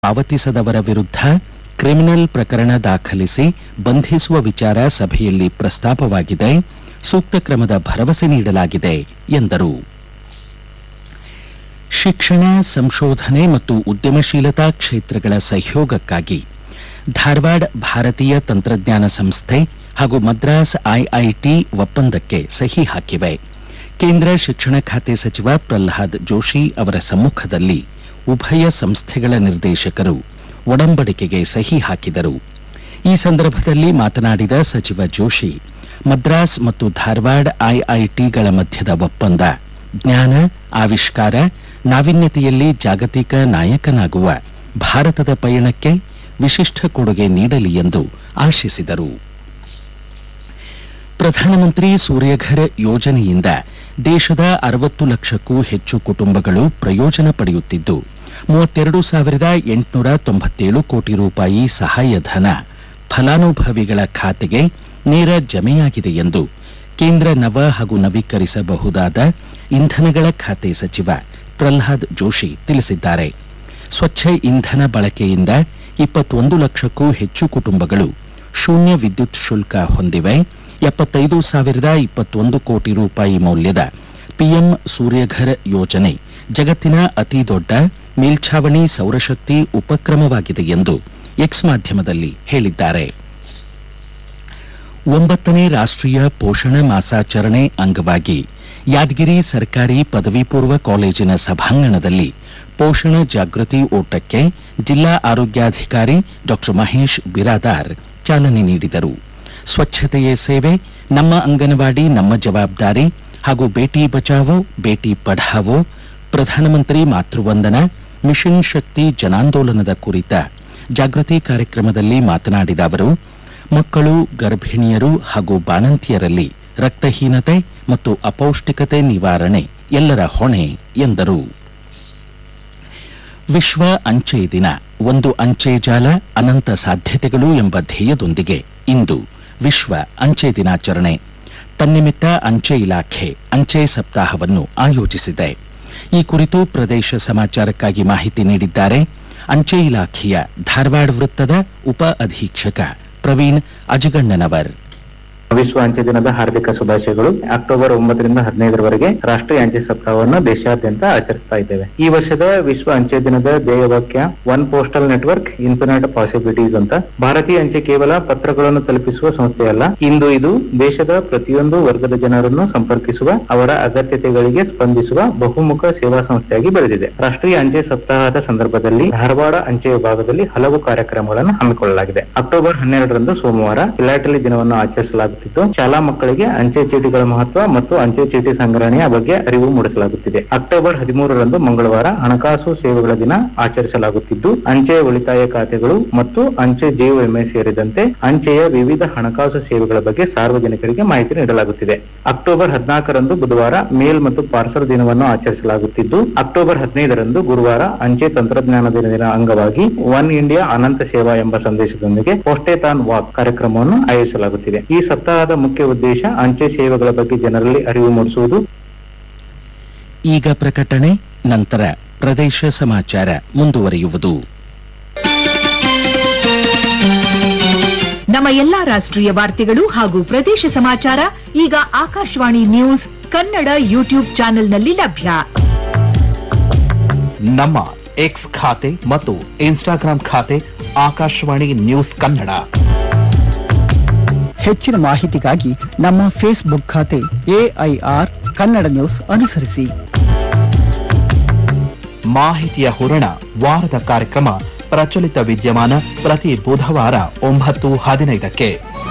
ಪಾವತಿಸದವರ ವಿರುದ್ಧ ಕ್ರಿಮಿನಲ್ ಪ್ರಕರಣ ದಾಖಲಿಸಿ ಬಂಧಿಸುವ ವಿಚಾರ ಸಭೆಯಲ್ಲಿ ಪ್ರಸ್ತಾಪವಾಗಿದೆ ಸೂಕ್ತ ಕ್ರಮದ ಭರವಸೆ ನೀಡಲಾಗಿದೆ ಎಂದರು ಶಿಕ್ಷಣ ಸಂಶೋಧನೆ ಮತ್ತು ಉದ್ಯಮಶೀಲತಾ ಕ್ಷೇತ್ರಗಳ ಸಹಯೋಗಕ್ಕಾಗಿ ಧಾರವಾಡ ಭಾರತೀಯ ತಂತ್ರಜ್ಞಾನ ಸಂಸ್ಥೆ ಹಾಗೂ ಮದ್ರಾಸ್ ಐಐಟಿ ಒಪ್ಪಂದಕ್ಕೆ ಸಹಿ ಹಾಕಿವೆ ಕೇಂದ್ರ ಶಿಕ್ಷಣ ಖಾತೆ ಸಚಿವ ಪ್ರಹ್ಲಾದ್ ಜೋಶಿ ಅವರ ಸಮ್ಮುಖದಲ್ಲಿ ಉಭಯ ಸಂಸ್ಥೆಗಳ ನಿರ್ದೇಶಕರು ಒಡಂಬಡಿಕೆಗೆ ಸಹಿ ಹಾಕಿದರು ಈ ಸಂದರ್ಭದಲ್ಲಿ ಮಾತನಾಡಿದ ಸಚಿವ ಜೋಶಿ ಮದ್ರಾಸ್ ಮತ್ತು ಧಾರವಾಡ ಐಐಟಿಗಳ ಮಧ್ಯದ ಒಪ್ಪಂದ ಜ್ಞಾನ ಆವಿಷ್ಕಾರ ನಾವೀನ್ಯತೆಯಲ್ಲಿ ಜಾಗತಿಕ ನಾಯಕನಾಗುವ ಭಾರತದ ಪಯಣಕ್ಕೆ ವಿಶಿಷ್ಟ ಕೊಡುಗೆ ನೀಡಲಿ ಎಂದು ಆಶಿಸಿದರು ಪ್ರಧಾನಮಂತ್ರಿ ಸೂರ್ಯಘರ್ ಯೋಜನೆಯಿಂದ ದೇಶದ ಅರವತ್ತು ಲಕ್ಷಕ್ಕೂ ಹೆಚ್ಚು ಕುಟುಂಬಗಳು ಪ್ರಯೋಜನ ಪಡೆಯುತ್ತಿದ್ದು ಮೂವತ್ತೆರಡು ಸಾವಿರದ ಎಂಟುನೂರ ತೊಂಬತ್ತೇಳು ಕೋಟಿ ರೂಪಾಯಿ ಸಹಾಯಧನ ಫಲಾನುಭವಿಗಳ ಖಾತೆಗೆ ನೇರ ಜಮೆಯಾಗಿದೆ ಎಂದು ಕೇಂದ್ರ ನವ ಹಾಗೂ ನವೀಕರಿಸಬಹುದಾದ ಇಂಧನಗಳ ಖಾತೆ ಸಚಿವ ಪ್ರಹ್ಲಾದ್ ಜೋಶಿ ತಿಳಿಸಿದ್ದಾರೆ ಸ್ವಚ್ಛ ಇಂಧನ ಬಳಕೆಯಿಂದ ಇಪ್ಪತ್ತೊಂದು ಲಕ್ಷಕ್ಕೂ ಹೆಚ್ಚು ಕುಟುಂಬಗಳು ಶೂನ್ಯ ವಿದ್ಯುತ್ ಶುಲ್ಕ ಹೊಂದಿವೆ ಎಪ್ಪತ್ತೈದು ಸಾವಿರದ ಇಪ್ಪತ್ತೊಂದು ಕೋಟಿ ರೂಪಾಯಿ ಮೌಲ್ಯದ ಪಿಎಂ ಸೂರ್ಯಘರ್ ಯೋಜನೆ ಜಗತ್ತಿನ ಅತಿ ದೊಡ್ಡ ಮೇಲ್ಛಾವಣಿ ಸೌರಶಕ್ತಿ ಉಪಕ್ರಮವಾಗಿದೆ ಎಂದು ಎಕ್ಸ್ ಮಾಧ್ಯಮದಲ್ಲಿ ಹೇಳಿದ್ದಾರೆ ಒಂಬತ್ತನೇ ರಾಷ್ಟ್ರೀಯ ಪೋಷಣ ಮಾಸಾಚರಣೆ ಅಂಗವಾಗಿ ಯಾದಗಿರಿ ಸರ್ಕಾರಿ ಪದವಿ ಪೂರ್ವ ಕಾಲೇಜಿನ ಸಭಾಂಗಣದಲ್ಲಿ ಪೋಷಣ ಜಾಗೃತಿ ಓಟಕ್ಕೆ ಜಿಲ್ಲಾ ಆರೋಗ್ಯಾಧಿಕಾರಿ ಡಾಕ್ಟರ್ ಮಹೇಶ್ ಬಿರಾದಾರ್ ಚಾಲನೆ ನೀಡಿದರು ಸ್ವಚ್ಛತೆಯೇ ಸೇವೆ ನಮ್ಮ ಅಂಗನವಾಡಿ ನಮ್ಮ ಜವಾಬ್ದಾರಿ ಹಾಗೂ ಬೇಟಿ ಬಚಾವೋ ಬೇಟಿ ಪಢಾವೋ ಪ್ರಧಾನಮಂತ್ರಿ ಮಾತೃವಂದನ ಮಿಷನ್ ಶಕ್ತಿ ಜನಾಂದೋಲನದ ಕುರಿತ ಜಾಗೃತಿ ಕಾರ್ಯಕ್ರಮದಲ್ಲಿ ಮಾತನಾಡಿದ ಅವರು ಮಕ್ಕಳು ಗರ್ಭಿಣಿಯರು ಹಾಗೂ ಬಾಣಂತಿಯರಲ್ಲಿ ರಕ್ತಹೀನತೆ ಮತ್ತು ಅಪೌಷ್ಟಿಕತೆ ನಿವಾರಣೆ ಎಲ್ಲರ ಹೊಣೆ ಎಂದರು ವಿಶ್ವ ಅಂಚೆ ದಿನ ಒಂದು ಅಂಚೆ ಜಾಲ ಅನಂತ ಸಾಧ್ಯತೆಗಳು ಎಂಬ ಧ್ಯೇಯದೊಂದಿಗೆ ಇಂದು ವಿಶ್ವ ಅಂಚೆ ದಿನಾಚರಣೆ ತನ್ನಿಮಿತ್ತ ಅಂಚೆ ಇಲಾಖೆ ಅಂಚೆ ಸಪ್ತಾಹವನ್ನು ಆಯೋಜಿಸಿದೆ ಈ ಕುರಿತು ಪ್ರದೇಶ ಸಮಾಚಾರಕ್ಕಾಗಿ ಮಾಹಿತಿ ನೀಡಿದ್ದಾರೆ ಅಂಚೆ ಇಲಾಖೆಯ ಧಾರವಾಡ ವೃತ್ತದ ಉಪ ಅಧೀಕ್ಷಕ ಪ್ರವೀಣ್ ಅಜಗಣ್ಣನವರ್ ವಿಶ್ವ ಅಂಚೆ ದಿನದ ಹಾರ್ದಿಕ ಶುಭಾಶಯಗಳು ಅಕ್ಟೋಬರ್ ಒಂಬತ್ತರಿಂದ ಹದಿನೈದರವರೆಗೆ ರಾಷ್ಟ್ರೀಯ ಅಂಚೆ ಸಪ್ತಾಹವನ್ನು ದೇಶಾದ್ಯಂತ ಆಚರಿಸ್ತಾ ಇದ್ದೇವೆ ಈ ವರ್ಷದ ವಿಶ್ವ ಅಂಚೆ ದಿನದ ಧ್ಯೇಯವಾಕ್ಯ one postal network infinite possibilities ಅಂತ ಭಾರತೀಯ ಅಂಚೆ ಕೇವಲ ಪತ್ರಗಳನ್ನು ತಲುಪಿಸುವ ಸಂಸ್ಥೆಯಲ್ಲ ಇಂದು ಇದು ದೇಶದ ಪ್ರತಿಯೊಂದು ವರ್ಗದ ಜನರನ್ನು ಸಂಪರ್ಕಿಸುವ ಅವರ ಅಗತ್ಯತೆಗಳಿಗೆ ಸ್ಪಂದಿಸುವ ಬಹುಮುಖ ಸೇವಾ ಸಂಸ್ಥೆಯಾಗಿ ಬೆಳೆದಿದೆ ರಾಷ್ಟ್ರೀಯ ಅಂಚೆ ಸಪ್ತಾಹದ ಸಂದರ್ಭದಲ್ಲಿ ಧಾರವಾಡ ಅಂಚೆ ವಿಭಾಗದಲ್ಲಿ ಹಲವು ಕಾರ್ಯಕ್ರಮಗಳನ್ನು ಹಮ್ಮಿಕೊಳ್ಳಲಾಗಿದೆ ಅಕ್ಟೋಬರ್ ಹನ್ನೆರಡರಂದು ಸೋಮವಾರ ಫಿಲಾಟಲಿ ದಿನವನ್ನು ಆಚರಿಸಲಾಗುತ್ತಿದ್ದು ಶಾಲಾ ಮಕ್ಕಳಿಗೆ ಅಂಚೆ ಚೀಟಿಗಳ ಮಹತ್ವ ಮತ್ತು ಅಂಚೆ ಚೀಟಿ ಸಂಗ್ರಹಣೆಯ ಬಗ್ಗೆ ಅರಿವು ಮೂಡಿಸಲಾಗುತ್ತಿದೆ ಅಕ್ಟೋಬರ್ ಹದಿಮೂರರಂದು ಮಂಗಳವಾರ ಹಣಕಾಸು ಸೇವೆಗಳ ದಿನ ಆಚರಿಸಲಾಗುತ್ತಿದ್ದು ಅಂಚೆ ಉಳಿತಾಯ ಖಾತೆಗಳು ಮತ್ತು ಅಂಚೆ ಜೀವ ವಿಮೆ ಸೇರಿದಂತೆ ಅಂಚೆಯ ವಿವಿಧ ಹಣಕಾಸು ಸೇವೆಗಳ ಬಗ್ಗೆ ಸಾರ್ವಜನಿಕರಿಗೆ ಮಾಹಿತಿ ನೀಡಲಾಗುತ್ತಿದೆ ಅಕ್ಟೋಬರ್ ಹದಿನಾಲ್ಕರಂದು ಬುಧವಾರ ಮೇಲ್ ಮತ್ತು ಪಾರ್ಸಲ್ ದಿನವನ್ನು ಆಚರಿಸಲಾಗುತ್ತಿದ್ದು ಅಕ್ಟೋಬರ್ ಹದಿನೈದರಂದು ಗುರುವಾರ ಅಂಚೆ ತಂತ್ರಜ್ಞಾನ ದಿನದ ಅಂಗವಾಗಿ ಒನ್ ಇಂಡಿಯಾ ಅನಂತ ಸೇವಾ ಎಂಬ ಸಂದೇಶದೊಂದಿಗೆ ಪೋಸ್ಟೇತಾನ್ ವಾಕ್ ಕಾರ್ಯಕ್ರಮವನ್ನು ಆಯೋಜಿಸಲಾಗುತ್ತಿದೆ ಈ ಸಪ್ತಾಹದ ಮುಖ್ಯ ಉದ್ದೇಶ ಅಂಚೆ ಸೇವೆಗಳ ಬಗ್ಗೆ ಜನರಲ್ಲಿ ಅರಿವು ಮೂಡಿಸುವುದು ಈಗ ಪ್ರಕಟಣೆ ನಂತರ ಪ್ರದೇಶ ಸಮಾಚಾರ ಮುಂದುವರಿಯುವುದು ನಮ್ಮ ಎಲ್ಲಾ ರಾಷ್ಟ್ರೀಯ ವಾರ್ತೆಗಳು ಹಾಗೂ ಪ್ರದೇಶ ಸಮಾಚಾರ ಈಗ ಆಕಾಶವಾಣಿ ನ್ಯೂಸ್ ಕನ್ನಡ ಯೂಟ್ಯೂಬ್ ಚಾನೆಲ್ನಲ್ಲಿ ಲಭ್ಯ ನಮ್ಮ ಎಕ್ಸ್ ಖಾತೆ ಮತ್ತು ಇನ್ಸ್ಟಾಗ್ರಾಂ ಖಾತೆ ಆಕಾಶವಾಣಿ ನ್ಯೂಸ್ ಕನ್ನಡ ಹೆಚ್ಚಿನ ಮಾಹಿತಿಗಾಗಿ ನಮ್ಮ ಫೇಸ್ಬುಕ್ ಖಾತೆ ಎಐಆರ್ ಕನ್ನಡ ನ್ಯೂಸ್ ಅನುಸರಿಸಿ ಮಾಹಿತಿಯ ಹೂರಣ ವಾರದ ಕಾರ್ಯಕ್ರಮ ಪ್ರಚಲಿತ ವಿದ್ಯಮಾನ ಪ್ರತಿ ಬುಧವಾರ ಒಂಬತ್ತು ಹದಿನೈದಕ್ಕೆ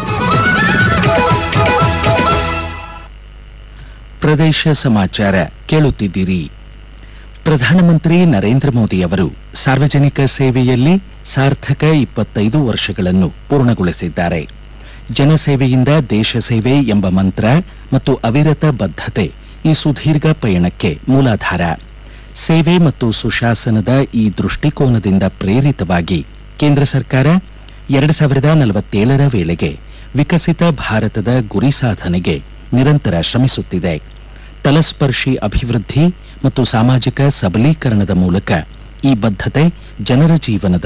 ಪ್ರದೇಶ ಸಮಾಚಾರ ಕೇಳುತ್ತಿದ್ದೀರಿ ಪ್ರಧಾನಮಂತ್ರಿ ನರೇಂದ್ರ ಮೋದಿ ಅವರು ಸಾರ್ವಜನಿಕ ಸೇವೆಯಲ್ಲಿ ಸಾರ್ಥಕ ಇಪ್ಪತ್ತೈದು ವರ್ಷಗಳನ್ನು ಪೂರ್ಣಗೊಳಿಸಿದ್ದಾರೆ ಜನಸೇವೆಯಿಂದ ದೇಶ ಸೇವೆ ಎಂಬ ಮಂತ್ರ ಮತ್ತು ಅವಿರತ ಬದ್ಧತೆ ಈ ಸುದೀರ್ಘ ಪಯಣಕ್ಕೆ ಮೂಲಾಧಾರ ಸೇವೆ ಮತ್ತು ಸುಶಾಸನದ ಈ ದೃಷ್ಟಿಕೋನದಿಂದ ಪ್ರೇರಿತವಾಗಿ ಕೇಂದ್ರ ಸರ್ಕಾರ ಎರಡು ಸಾವಿರದ ನಲವತ್ತೇಳರ ವೇಳೆಗೆ ವಿಕಸಿತ ಭಾರತದ ಗುರಿ ಸಾಧನೆಗೆ ನಿರಂತರ ಶ್ರಮಿಸುತ್ತಿದೆ ತಲಸ್ಪರ್ಶಿ ಅಭಿವೃದ್ಧಿ ಮತ್ತು ಸಾಮಾಜಿಕ ಸಬಲೀಕರಣದ ಮೂಲಕ ಈ ಬದ್ಧತೆ ಜನರ ಜೀವನದ